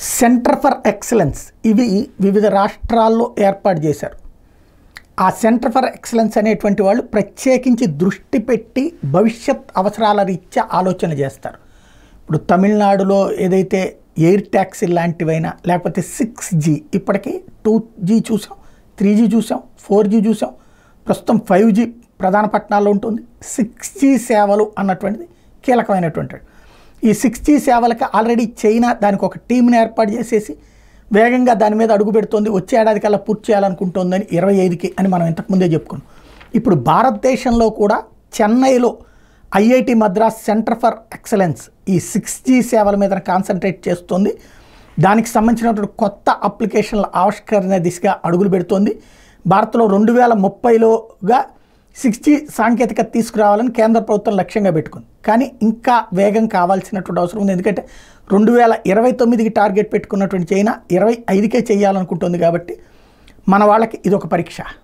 centre for excellence ఇవి వివిధ రాష్ట్రాల్లో ఏర్పాటు చేశారు ఆ సెంటర్ ఫర్ ఎక్సలెన్స్ అనేటువంటి వాళ్ళు ప్రత్యేకించి దృష్టి పెట్టి భవిష్యత్ అవసరాల రీత్యా ఆలోచన చేస్తారు ఇప్పుడు తమిళనాడులో ఏదైతే ఎయిర్ ట్యాక్సీ లాంటివైనా లేకపోతే సిక్స్ జీ ఇప్పటికీ టూ జీ చూసాం త్రీ జీ చూసాం ఫోర్ జీ చూసాం ప్రస్తుతం ఫైవ్ జీ ప్రధాన పట్టణాల్లో ఉంటుంది సిక్స్ జీ సేవలు అన్నటువంటిది కీలకమైనటువంటి ఈ సిక్స్ జీ సేవలకి ఆల్రెడీ చైనా దానికి ఒక టీంని ఏర్పాటు చేసేసి వేగంగా దాని మీద అడుగు పెడుతోంది వచ్చే ఏడాది కల్లా పూర్తి చేయాలనుకుంటోందని ఇరవై ఐదుకి అని మనం ఇంతకుముందే చెప్పుకున్నాం ఇప్పుడు భారతదేశంలో కూడా చెన్నైలో IIT Madras centre for excellence ఈ సిక్స్ జీ సేవల మీద కాన్సన్ట్రేట్ చేస్తుంది దానికి సంబంధించినటువంటి కొత్త అప్లికేషన్ల ఆవిష్కరణ దిశగా అడుగులు పెడుతోంది భారత్లో రెండు వేల ముప్పైలోగా సిక్స్ జీ సాంకేతికత తీసుకురావాలని కేంద్ర ప్రభుత్వం లక్ష్యంగా పెట్టుకుంది కానీ ఇంకా వేగం కావాల్సినటువంటి అవసరం ఉంది ఎందుకంటే రెండు వేల ఇరవై తొమ్మిదికి టార్గెట్ పెట్టుకున్నటువంటి చైనా ఇరవై ఐదుకే చేయాలనుకుంటుంది కాబట్టి మన వాళ్ళకి ఇదొక పరీక్ష